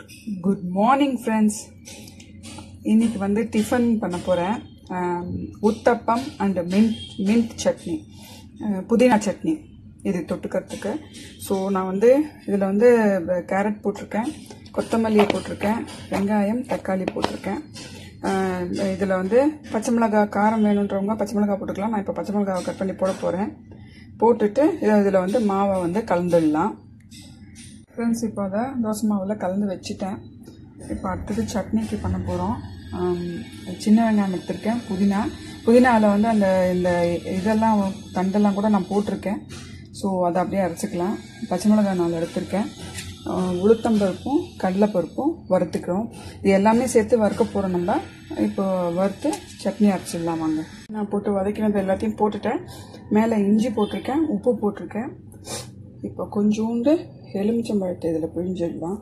good morning friends இன்னைக்கு வந்து tiffin பண்ண போகிறேன் uttapam and mint mint chutney அஹ், புதினா சட்னி இது தொட்டுக்கிறதுக்கு ஸோ நான் வந்து இதில் வந்து கேரட் போட்டிருக்கேன் கொத்தமல்லியை போட்டிருக்கேன் வெங்காயம் தக்காளி போட்டிருக்கேன் இதில் வந்து பச்சை மிளகாய் காரம் வேணுன்றவங்க பச்சை மிளகாய் போட்டுக்கலாம் நான் இப்போ பச்சை மிளகாவை கட் பண்ணி போட போகிறேன் போட்டுட்டு இதில் வந்து மாவை வந்து கலந்துடலாம் ஃப்ரெண்ட்ஸ் இப்போ அதை தோசை மாவில் கலந்து வச்சுட்டேன் இப்போ அடுத்தது சட்னிக்கு பண்ண போகிறோம் சின்ன வெங்காயம் எடுத்திருக்கேன் புதினா புதினாவில் வந்து அந்த இந்த இதெல்லாம் தண்டெல்லாம் கூட நான் போட்டிருக்கேன் ஸோ அதை அப்படியே அரைச்சிக்கலாம் பச்சை மிளகாய் நாலு எடுத்திருக்கேன் ஆஹ் உளுத்தம்பருப்பும் கடலைப்பருப்பும் வறுத்துக்கிறோம் இது எல்லாமே சேர்த்து வறுக்க போகிறோம் நம்ம இப்போ வறுத்து சட்னி அரைச்சிடலாம் வாங்க நான் போட்டு வதக்கினது எல்லாத்தையும் போட்டுட்டேன் மேலே இஞ்சி போட்டிருக்கேன் உப்பு போட்டிருக்கேன் இப்போ கொஞ்சோண்டு எலுமிச்சம்பழத்தை இதில் பிழிஞ்சிடலாம்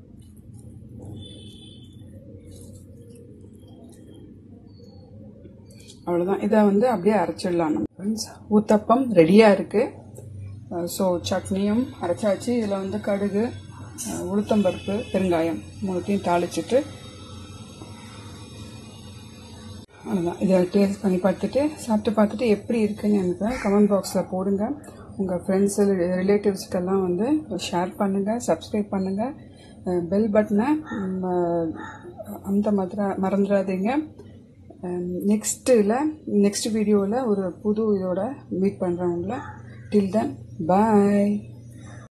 அவ்வளோதான் இதை வந்து அப்படியே அரைச்சிடலாம் நம்ம ஃப்ரெண்ட்ஸ் ஊத்தப்பம் ரெடியாக இருக்குது ஸோ சட்னியும் அரைச்சாச்சு இதில் வந்து கடுகு அஹ், உளுத்தம்பருப்பு பெருங்காயம் மூணுத்தையும் தாளிச்சிட்டு அவ்வளோதான் இதை டேஸ்ட் பண்ணி பார்த்துட்டு சாப்பிட்டு பார்த்துட்டு எப்படி இருக்குன்னு எனக்கு கமெண்ட் பாக்ஸில் போடுங்க உங்கள் ஃப்ரெண்ட்ஸு ரிலேட்டிவ்ஸ்க்கெல்லாம் வந்து ஷேர் பண்ணுங்கள் சப்ஸ்கிரைப் பண்ணுங்கள் பெல் பட்டனை அந்த மாதிரி மறந்துடாதீங்க நெக்ஸ்ட்டில் நெக்ஸ்ட் வீடியோவில் ஒரு புது இதோட மீட் பண்ணுறவங்கள டில் தென் பாய்